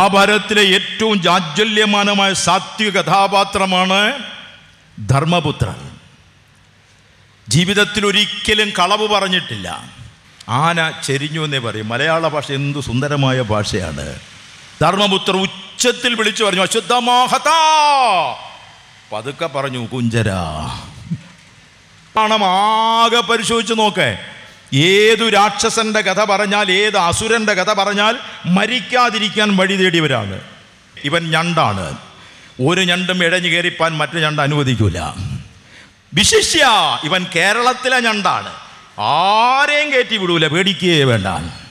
മഹാഭാരതത്തിലെ ഏറ്റവും ജാജ്വല്യമാനമായ സാത്വിക കഥാപാത്രമാണ് ധർമ്മപുത്രൻ ജീവിതത്തിൽ ഒരിക്കലും കളവ് പറഞ്ഞിട്ടില്ല ആന ചെരിഞ്ഞു എന്നേ പറയും മലയാള ഭാഷ എന്തു സുന്ദരമായ ഭാഷയാണ് ധർമ്മപുത്രൻ ഉച്ചത്തിൽ വിളിച്ചു പറഞ്ഞു അശുദ്ധമോഹത പതുക്കെ പറഞ്ഞു കുഞ്ചര പണം ആകെ പരിശോധിച്ച് നോക്കേ ഏതു രാക്ഷസന്റെ കഥ പറഞ്ഞാൽ ഏത് അസുരന്റെ കഥ പറഞ്ഞാൽ മരിക്കാതിരിക്കാൻ വഴി തേടിയവരാണ് ഇവൻ ഞണ്ടാണ് ഒരു ഞണ്ടും ഇഴഞ്ഞു കയറിപ്പാൻ മറ്റു ഞണ്ട് അനുവദിക്കൂല വിശിഷ്യ ഇവൻ കേരളത്തിലെ ഞണ്ടാണ് ആരെയും കയറ്റി വിടൂല പേടിക്കുകയേ വേണ്ട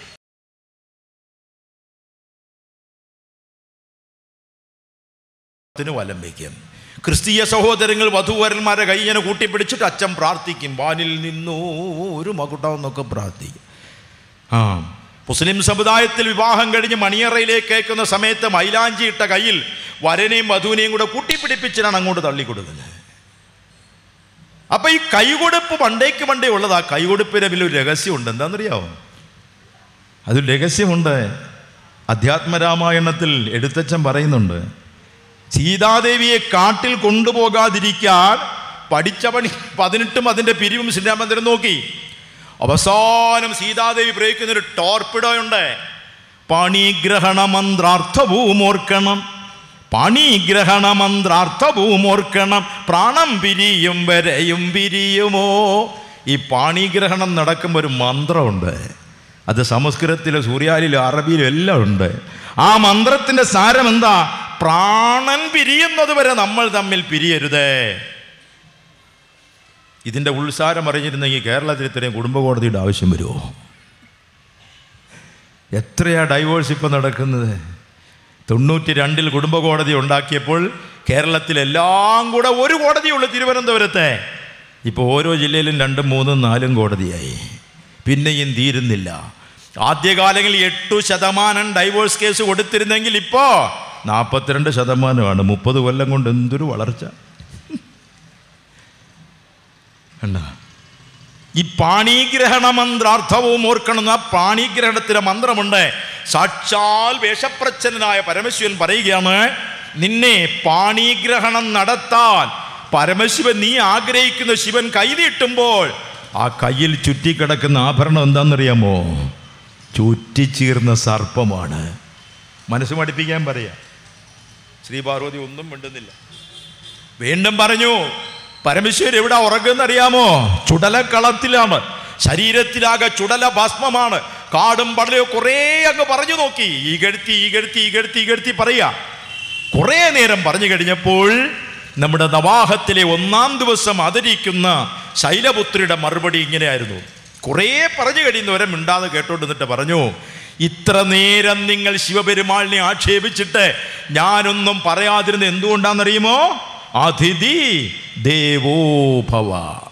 ത്തിന് വലം വയ്ക്കും ക്രിസ്തീയ സഹോദരങ്ങൾ വധുവരന്മാരെ കൈയിങ്ങനെ കൂട്ടിപ്പിടിച്ചിട്ട് അച്ഛൻ പ്രാർത്ഥിക്കും വാനിൽ നിന്നു ഒരു മകുട്ടമെന്നൊക്കെ പ്രാർത്ഥിക്കും ആ മുസ്ലിം സമുദായത്തിൽ വിവാഹം കഴിഞ്ഞ് മണിയറയിലേക്ക് കേൾക്കുന്ന സമയത്ത് മൈലാഞ്ചി ഇട്ട കയ്യിൽ വരനെയും വധുവിനെയും കൂടെ കൂട്ടിപ്പിടിപ്പിച്ചിട്ടാണ് അങ്ങോട്ട് തള്ളിക്കൊടുക്കുന്നത് അപ്പൊ ഈ കൈകൊടുപ്പ് പണ്ടേക്ക് പണ്ടേ ഉള്ളത് ആ കൈകൊടുപ്പിന് വലിയൊരു രഹസ്യമുണ്ട് എന്താണെന്നറിയാമോ അതൊരു രഹസ്യമുണ്ട് അധ്യാത്മരാമായണത്തിൽ എഴുത്തച്ഛൻ പറയുന്നുണ്ട് സീതാദേവിയെ കാട്ടിൽ കൊണ്ടുപോകാതിരിക്കാൻ പഠിച്ച പണി പതിനെട്ടും അതിൻ്റെ പിരിവും ശ്രീരാമചന്ദ്രൻ നോക്കി അവസാനം സീതാദേവി പ്രയോഗിക്കുന്ന ഒരു ടോർപ്പിഡോയുണ്ട് പണിഗ്രഹണ മന്ത്രാർത്ഥഭൂമോർക്കണം പണിഗ്രഹണ മന്ത്രാർത്ഥഭൂമോർക്കണം പ്രാണം പിരിയും വരെയും പിരിയുമോ ഈ പാണിഗ്രഹണം നടക്കുമ്പോൾ ഒരു മന്ത്രമുണ്ട് അത് സംസ്കൃതത്തിലും സൂര്യാലിലും അറബിയിലും എല്ലാം ഉണ്ട് ആ മന്ത്രത്തിന്റെ സാരം എന്താ പ്രാണൻ പിരിയുന്നത് വരെ നമ്മൾ തമ്മിൽ പിരിയരുതേ ഇതിന്റെ ഉത്സാരം അറിഞ്ഞിരുന്നെങ്കിൽ കേരളത്തിൽ ഇത്രയും കുടുംബ കോടതിയുടെ ആവശ്യം വരുമോ എത്രയാ ഡൈവോഴ്സ് ഇപ്പം നടക്കുന്നത് തൊണ്ണൂറ്റി രണ്ടിൽ കുടുംബ കോടതി ഉണ്ടാക്കിയപ്പോൾ കേരളത്തിൽ എല്ലാം കൂടെ ഒരു കോടതിയുള്ളൂ തിരുവനന്തപുരത്തെ ഇപ്പോൾ ഓരോ ജില്ലയിലും രണ്ടും മൂന്നും നാലും കോടതിയായി പിന്നെയും തീരുന്നില്ല ആദ്യകാലങ്ങളിൽ എട്ടു ശതമാനം ഡൈവോഴ്സ് കേസ് കൊടുത്തിരുന്നെങ്കിൽ ഇപ്പോൾ നാൽപ്പത്തിരണ്ട് ശതമാനമാണ് മുപ്പത് കൊല്ലം കൊണ്ട് എന്തൊരു വളർച്ച കണ്ട ഈ പാണിഗ്രഹണ മന്ത്രാർത്ഥവും ഓർക്കണം ആ പാണിഗ്രഹണത്തിലെ മന്ത്രമുണ്ട് സാക്ഷാൽ വേഷപ്രച്ഛനായ പരമശിവൻ പറയുകയാണ് നിന്നെ പാണിഗ്രഹണം നടത്താൻ പരമശിവൻ നീ ആഗ്രഹിക്കുന്ന ശിവൻ കൈനീട്ടുമ്പോൾ ആ കയ്യിൽ ചുറ്റിക്കിടക്കുന്ന ആഭരണം എന്താണെന്നറിയാമോ ചുറ്റിച്ചീർന്ന സർപ്പമാണ് മനസ്സ് മടിപ്പിക്കാൻ പറയാ ശ്രീ പാർവതി ഒന്നും മിണ്ടുന്നില്ല വീണ്ടും പറഞ്ഞു പരമേശ്വരൻ എവിടെ ഉറങ്ങുന്നറിയാമോ ചുടലക്കളത്തിലാണ് ശരീരത്തിലാകെ ചുടല ഭസ്മമാണ് കാടും പടലയോ കുറേ അങ്ങ് പറഞ്ഞു നോക്കി ഈ കെടുത്തി ഈ കെടുത്തി ഈ കെടുത്തി ഈ കെടുത്തി പറയാ കുറേ നേരം പറഞ്ഞു കഴിഞ്ഞപ്പോൾ നമ്മുടെ നവാഹത്തിലെ ഒന്നാം ദിവസം ആദരിക്കുന്ന ശൈലപുത്രിയുടെ മറുപടി ഇങ്ങനെയായിരുന്നു കുറേ പറഞ്ഞു കഴിയുന്നവരെ മിണ്ടാതെ കേട്ടോണ്ട് നിന്നിട്ട് പറഞ്ഞു ഇത്ര നേരം നിങ്ങൾ ശിവപെരുമാളിനെ ആക്ഷേപിച്ചിട്ട് ഞാനൊന്നും പറയാതിരുന്ന എന്തുകൊണ്ടാണെന്നറിയുമോ അതിഥി ദേവോഭവ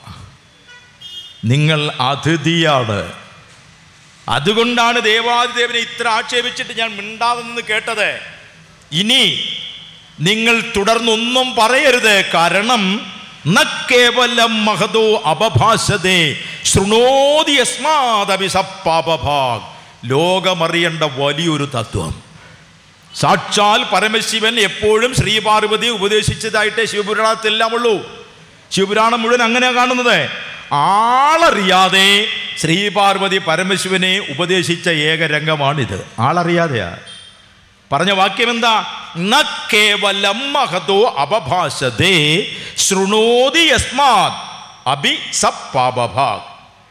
നിങ്ങൾ അതിഥിയാണ് അതുകൊണ്ടാണ് ദേവാദിദേവനെ ഇത്ര ആക്ഷേപിച്ചിട്ട് ഞാൻ മിണ്ടാതെ നിന്ന് കേട്ടത് ഇനി നിങ്ങൾ തുടർന്നൊന്നും പറയരുത് കാരണം ന കേവലം മഹതോ അപഭാഷതേ ശൃണോതി യസ്മാദഭിസപ്പാപഭാഗ് ലോകമറിയേണ്ട വലിയൊരു തത്വം സാക്ഷാൽ പരമശിവൻ എപ്പോഴും ശ്രീപാർവതി ഉപദേശിച്ചതായിട്ടേ ശിവപുരാണത്തിലെല്ലാം ഉള്ളൂ ശിവപുരാണം മുഴുവൻ അങ്ങനെ കാണുന്നത് ആളറിയാതെ ശ്രീപാർവതി പരമശിവനെ ഉപദേശിച്ച ഏക രംഗമാണിത് ആളറിയാതെയാ പറഞ്ഞ വാക്യം എന്താ ന കേവലം മഹതോ അപഭാഷതേ ശൃണോതി യസ്മാത് അഭി സപ്പാപഭാഗ്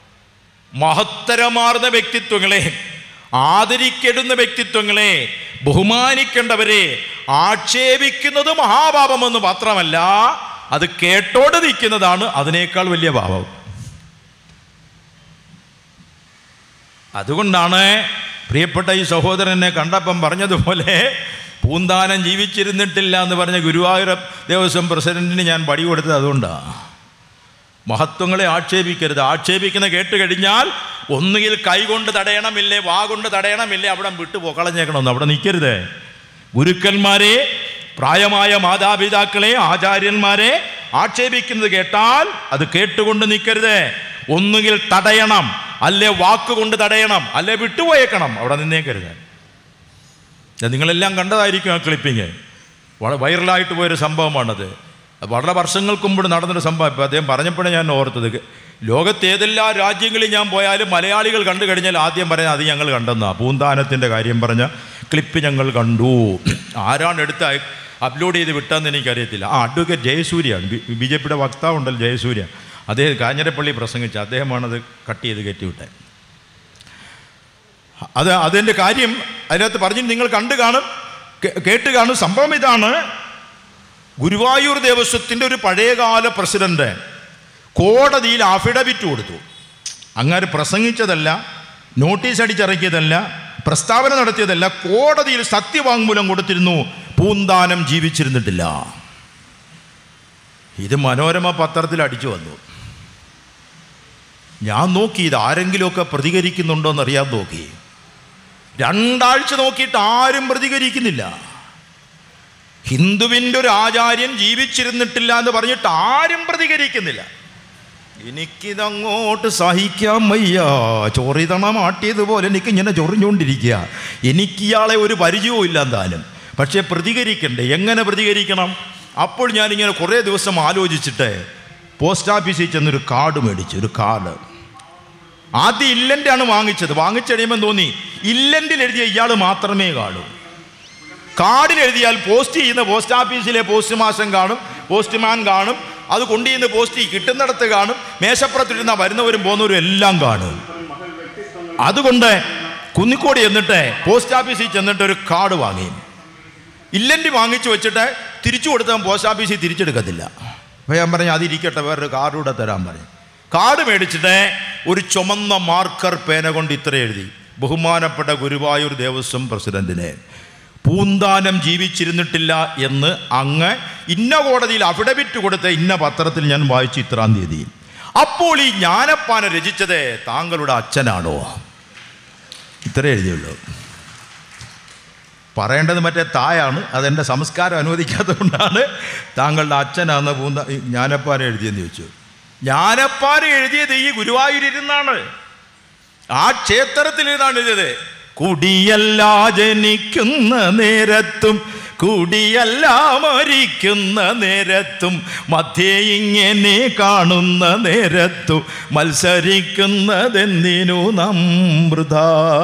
മഹത്തരമാർന്ന വ്യക്തിത്വങ്ങളെ ആദരിക്കേണ്ടുന്ന വ്യക്തിത്വങ്ങളെ ബഹുമാനിക്കേണ്ടവരെ ആക്ഷേപിക്കുന്നത് മഹാപാപമെന്ന് മാത്രമല്ല അത് കേട്ടോട് നിൽക്കുന്നതാണ് അതിനേക്കാൾ വലിയ പാപം അതുകൊണ്ടാണ് പ്രിയപ്പെട്ട ഈ സഹോദരനെ കണ്ടപ്പം പറഞ്ഞതുപോലെ പൂന്താനം ജീവിച്ചിരുന്നിട്ടില്ല എന്ന് പറഞ്ഞ ഗുരുവായൂർ ദേവസ്വം പ്രസിഡന്റിന് ഞാൻ പടി കൊടുത്തത് അതുകൊണ്ടാണ് മഹത്വങ്ങളെ ആക്ഷേപിക്കരുത് ആക്ഷേപിക്കുന്ന കേട്ട് കഴിഞ്ഞാൽ ഒന്നുകിൽ കൈകൊണ്ട് തടയണമില്ലേ വാ കൊണ്ട് തടയണമില്ലേ അവിടെ വിട്ടു പൊക്കളഞ്ഞേക്കണമെന്ന് അവിടെ നിൽക്കരുത് ഗുരുക്കന്മാരെ പ്രായമായ മാതാപിതാക്കളെ ആചാര്യന്മാരെ ആക്ഷേപിക്കുന്നത് കേട്ടാൽ അത് കേട്ടുകൊണ്ട് നിൽക്കരുത് ഒന്നുകിൽ തടയണം അല്ലെ വാക്കുകൊണ്ട് തടയണം അല്ലെ വിട്ടുപോയേക്കണം അവിടെ നിന്നേക്കരുത് ഇത് നിങ്ങളെല്ലാം കണ്ടതായിരിക്കും ആ ക്ലിപ്പിങ് വളരെ വൈറലായിട്ട് പോയൊരു സംഭവമാണത് അത് വളരെ വർഷങ്ങൾക്ക് മുമ്പ് നടന്നൊരു സംഭവം ഇപ്പോൾ അദ്ദേഹം പറഞ്ഞപ്പോഴേ ഞാൻ ഓർത്തത് ലോകത്ത് ഏതെല്ലാം രാജ്യങ്ങളിൽ ഞാൻ പോയാലും മലയാളികൾ കണ്ടു കഴിഞ്ഞാൽ ആദ്യം പറയുന്നത് അത് ഞങ്ങൾ കണ്ടെന്നാ പൂന്താനത്തിൻ്റെ കാര്യം പറഞ്ഞ ക്ലിപ്പ് ഞങ്ങൾ കണ്ടു ആരാണ് എടുത്ത് അയ- അപ്ലോഡ് ചെയ്ത് വിട്ടതെന്ന് എനിക്കറിയത്തില്ല ആ അഡ്വക്കേറ്റ് ജയസൂര്യാണ് ബി ജെ പിയുടെ വക്താവുണ്ടല്ലോ ജയസൂര്യ അദ്ദേഹം കാഞ്ഞിരപ്പള്ളി പ്രസംഗിച്ച അദ്ദേഹമാണത് കട്ട് ചെയ്ത് കയറ്റിവിട്ടത് അത് അതിൻ്റെ കാര്യം അതിനകത്ത് പറഞ്ഞു നിങ്ങൾ കണ്ടു കാണും കേ- കേട്ട് കാണും സംഭവം ഇതാണ് ഗുരുവായൂർ ദേവസ്വത്തിൻ്റെ ഒരു പഴയകാല പ്രസിഡന്റ് കോടതിയിൽ അഫിഡവിറ്റ് കൊടുത്തു അങ്ങനെ പ്രസംഗിച്ചതല്ല നോട്ടീസ് അടിച്ചിറക്കിയതല്ല പ്രസ്താവന നടത്തിയതല്ല കോടതിയിൽ സത്യവാങ്മൂലം കൊടുത്തിരുന്നു പൂന്താനം ജീവിച്ചിരുന്നിട്ടില്ല ഇത് മനോരമ പത്രത്തിൽ അടിച്ചു വന്നു ഞാൻ നോക്കി ഇത് ആരെങ്കിലുമൊക്കെ പ്രതികരിക്കുന്നുണ്ടോ എന്നറിയാൻ നോക്കി രണ്ടാഴ്ച നോക്കിയിട്ട് ആരും പ്രതികരിക്കുന്നില്ല ഹിന്ദുവിൻ്റെ ഒരു ആചാര്യൻ ജീവിച്ചിരുന്നിട്ടില്ല എന്ന് പറഞ്ഞിട്ട് ആരും പ്രതികരിക്കുന്നില്ല എനിക്കിതങ്ങോട്ട് സഹിക്കാൻ വയ്യ ചൊറിതണ മാട്ടിയതുപോലെ എനിക്ക് ഇങ്ങനെ ചൊറിഞ്ഞുകൊണ്ടിരിക്കുക എനിക്ക് ഇയാളെ ഒരു പരിചയവും ഇല്ല എന്തായാലും പക്ഷേ പ്രതികരിക്കണ്ടേ എങ്ങനെ പ്രതികരിക്കണം അപ്പോൾ ഞാനിങ്ങനെ കുറേ ദിവസം ആലോചിച്ചിട്ട് പോസ്റ്റ് ഓഫീസിൽ ചെന്നൊരു കാർഡ് മേടിച്ചു ഒരു കാർഡ് ആദ്യം ഇല്ലൻ്റെ ആണ് വാങ്ങിച്ചത് വാങ്ങിച്ചു കഴിയുമ്പോൾ തോന്നി ഇല്ലൻ്റിൽ എഴുതിയ ഇയാൾ മാത്രമേ കാണൂ കാർഡിൽ എഴുതിയാൽ പോസ്റ്റ് ചെയ്യുന്ന പോസ്റ്റ് ഓഫീസിലെ പോസ്റ്റ് മാസ്റ്റർ കാണും പോസ്റ്റ്മാൻ കാണും അത് കൊണ്ടുചെന്ന് പോസ്റ്റ് ചെയ്യും. കിട്ടുന്നിടത്ത് കാണും മേശപ്പുറത്തിരുന്ന വരുന്നവരും പോകുന്നവരും എല്ലാം കാണും അതുകൊണ്ട് കുന്നിക്കോട് ചെന്നിട്ട് പോസ്റ്റ് ഓഫീസിൽ ചെന്നിട്ട് ഒരു കാർഡ് വാങ്ങി ഇല്ലൻ്റ് വാങ്ങിച്ചു വെച്ചിട്ട് തിരിച്ചു കൊടുത്താൽ പോസ്റ്റ് ഓഫീസിൽ തിരിച്ചെടുക്കത്തില്ല അപ്പോൾ ഞാൻ പറഞ്ഞു അതിരിക്കട്ടെ വേറൊരു കാർഡ് കൂടെ തരാൻ പറഞ്ഞു കാർഡ് മേടിച്ചിട്ട് ഒരു ചുമന്ന മാർക്കർ പേന കൊണ്ട് ഇത്ര എഴുതി ബഹുമാനപ്പെട്ട ഗുരുവായൂർ ദേവസ്വം പ്രസിഡന്റിനെ പൂന്താനം ജീവിച്ചിരുന്നിട്ടില്ല എന്ന് അങ്ങ് ഇന്ന കോടതിയിൽ അഫിഡവിറ്റ് കൊടുത്ത ഇന്ന പത്രത്തിൽ ഞാൻ വായിച്ചു ഇത്രാം തീയതി അപ്പോൾ ഈ ജ്ഞാനപ്പാന രചിച്ചത് താങ്കളുടെ അച്ഛനാണോ ഇത്രേ എഴുതിയുള്ളൂ പറയേണ്ടത് മറ്റേ തായാണ് അതെൻ്റെ സംസ്കാരം അനുവദിക്കാത്തതുകൊണ്ടാണ് താങ്കളുടെ അച്ഛനാന്ന് പൂന്ത ഈ ജ്ഞാനപ്പാര എഴുതിയെന്ന് ചോദിച്ചു ജ്ഞാനപ്പാര എഴുതിയത് ഈ ഗുരുവായൂരിരുന്നാണ് ആ ക്ഷേത്രത്തിലിരുന്നാണ് എഴുതിയത് കുടിയല്ല ജനിക്കുന്ന നേരത്തും കുടിയല്ല മരിക്കുന്ന നേരത്തും മധ്യേ ഇങ്ങനെ കാണുന്ന നേരത്തും മത്സരിക്കുന്നതെന്തിനു നമൃത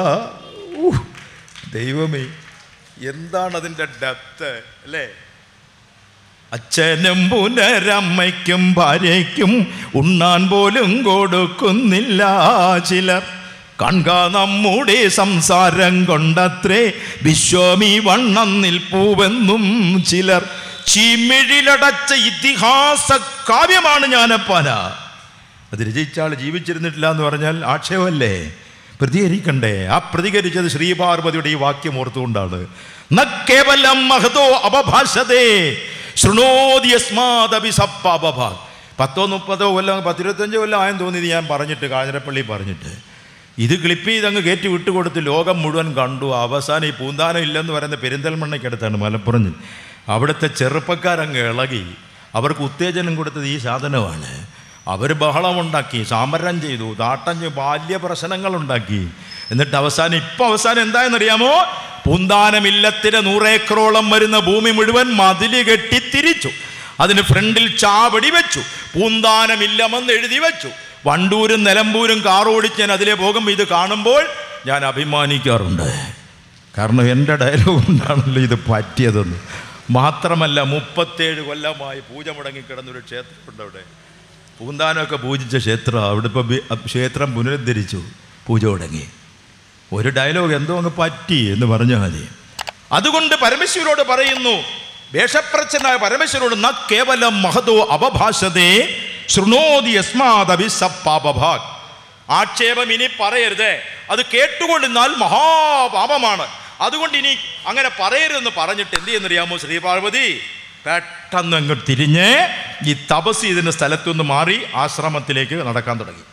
ദൈവമേ എന്താണ് അതിൻ്റെ ഡെപ്ത് അല്ലേ അച്ഛനും പുനരമ്മയ്ക്കും ഭാര്യയ്ക്കും ഉണ്ണാൻ പോലും കൊടുക്കുന്നില്ല ചിലർ കൺക നമ്മുടെ സംസാരം കൊണ്ടത്രേ വിശ്വമീ വണ്ണം നിൽപ്പൂവെന്നും ചിലർ ചീമിഴിലടച്ച ഇതിഹാസ കാവ്യമാണ് ഞാനപ്പാന അത് രചയിച്ചാൾ ജീവിച്ചിരുന്നിട്ടില്ല എന്ന് പറഞ്ഞാൽ ആക്ഷേപമല്ലേ പ്രതികരിക്കണ്ടേ ആ പ്രതികരിച്ചത് ശ്രീപാർവതിയുടെ ഈ വാക്യം ഓർത്തുകൊണ്ടാണ് ന കേവലം മഹതോ അപഭാഷതേ ശൃണോതി യസ്മാദപി സപ്പ പത്തോ മുപ്പതോ കൊല്ലം പത്തിരുപത്തഞ്ചോ കൊല്ലം ആയെന്ന് തോന്നിയത് ഞാൻ പറഞ്ഞിട്ട് കാഞ്ഞിരപ്പള്ളി പറഞ്ഞിട്ട് ഇത് ക്ലിപ്പ് ചെയ്ത് അങ്ങ് കയറ്റി വിട്ടുകൊടുത്ത് ലോകം മുഴുവൻ കണ്ടു അവസാനം ഈ പൂന്താനം ഇല്ലെന്ന് പറയുന്ന പെരിന്തൽമണ്ണയ്ക്കടുത്താണ് മലപ്പുറം ജില്ല. അവിടുത്തെ ചെറുപ്പക്കാരങ്ങ് ഇളകി അവർക്ക് ഉത്തേജനം കൊടുത്തത് ഈ സാധനമാണ് അവർ ബഹളമുണ്ടാക്കി സമരം ചെയ്തു താട്ടം ചെയ്തു ബാല്യ പ്രശ്നങ്ങളുണ്ടാക്കി എന്നിട്ട് അവസാനം ഇപ്പം അവസാനം എന്തായെന്നറിയാമോ പൂന്താനമില്ലത്തിന് നൂറേക്കറോളം വരുന്ന ഭൂമി മുഴുവൻ മതില് കെട്ടി തിരിച്ചു അതിന് ഫ്രണ്ടിൽ ചാവടി വെച്ചു പൂന്താനമില്ലമെന്ന് എഴുതി വെച്ചു വണ്ടൂരും നിലമ്പൂരും കാറോടിച്ച് ഞാൻ അതിലെ പോകുമ്പോൾ ഇത് കാണുമ്പോൾ ഞാൻ അഭിമാനിക്കാറുണ്ട് കാരണം എൻ്റെ ഡയലോഗ് കൊണ്ടാണല്ലോ ഇത് പറ്റിയതെന്ന് മാത്രമല്ല മുപ്പത്തേഴ് കൊല്ലമായി പൂജ മുടങ്ങി കിടന്നൊരു ക്ഷേത്രമുണ്ട് അവിടെ പൂന്താനമൊക്കെ പൂജിച്ച ക്ഷേത്രം അവിടെ ഇപ്പോൾ ക്ഷേത്രം പുനരുദ്ധരിച്ചു പൂജ തുടങ്ങി ഒരു ഡയലോഗ് എന്തോ അങ്ങ് പറ്റി എന്ന് പറഞ്ഞാൽ മതി അതുകൊണ്ട് പരമേശ്വരോട് പറയുന്നു വേഷപ്രച്ഛനായ പരമേശ്വരോട് ന കേവലം മഹതോ അപഭാഷതേ ശൃണോതി യസ്മാദഭിസപ്പാപഭാഗ് ആക്ഷേപം ഇനി പറയരുത് അത് കേട്ടുകൊണ്ടിരുന്നാൽ മഹാപാപമാണ് അതുകൊണ്ട് ഇനി അങ്ങനെ പറയരുതെന്ന് പറഞ്ഞിട്ട് എന്ത് ചെയ്യുന്നറിയാമോ ശ്രീപാർവതി പെട്ടെന്ന് അങ്ങോട്ട് തിരിഞ്ഞ് ഈ തപസ് ഇതിൻ്റെ സ്ഥലത്തുനിന്ന് മാറി ആശ്രമത്തിലേക്ക് നടക്കാൻ തുടങ്ങി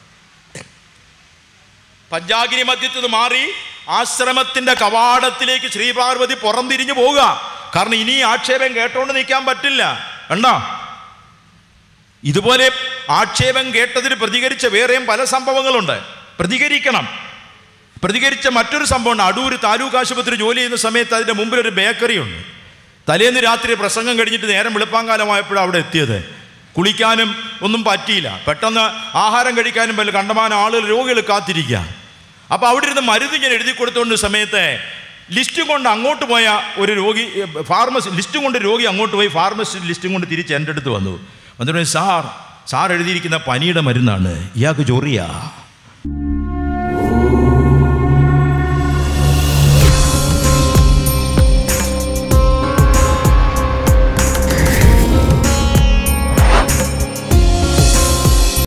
പഞ്ചാഗിരി മധ്യത്തിൽ നിന്ന് മാറി ആശ്രമത്തിന്റെ കവാടത്തിലേക്ക് ശ്രീപാർവതി പുറംതിരിഞ്ഞു പോവുക കാരണം ഇനി ഈ ആക്ഷേപം കേട്ടോണ്ട് നിൽക്കാൻ പറ്റില്ല കണ്ടോ ഇതുപോലെ ആക്ഷേപം കേട്ടതിന് പ്രതികരിച്ച വേറെയും പല സംഭവങ്ങളുണ്ട് പ്രതികരിക്കണം പ്രതികരിച്ച മറ്റൊരു സംഭവമാണ് അടൂർ താലൂക്ക് ആശുപത്രി ജോലി ചെയ്യുന്ന സമയത്ത് അതിൻ്റെ മുമ്പിൽ ഒരു ബേക്കറി ഉണ്ട് തലേന്ന് രാത്രി പ്രസംഗം കഴിഞ്ഞിട്ട് നേരം വെളുപ്പാങ്കാലമായപ്പോഴാണ് അവിടെ എത്തിയത് കുളിക്കാനും ഒന്നും പറ്റിയില്ല പെട്ടെന്ന് ആഹാരം കഴിക്കാനും വല്ല കണ്ടമാനം ആളുകൾ രോഗികൾ കാത്തിരിക്കുക അപ്പോൾ അവിടെ ഇരുന്ന് മരുന്ന് ഇങ്ങനെ എഴുതി കൊടുത്തുകൊണ്ട് സമയത്ത് ലിസ്റ്റും കൊണ്ട് അങ്ങോട്ട് പോയ ഒരു രോഗി ഫാർമസി ലിസ്റ്റും കൊണ്ട് രോഗി അങ്ങോട്ട് പോയി ഫാർമസി ലിസ്റ്റും കൊണ്ട് തിരിച്ച് എൻ്റെ അടുത്ത് വന്നു എന്നിട്ട് പറഞ്ഞു, സാർ സാർ എഴുതിയിരിക്കുന്ന പനിയുടെ മരുന്നാണ് ഇയാൾക്ക് ചൊറിയാ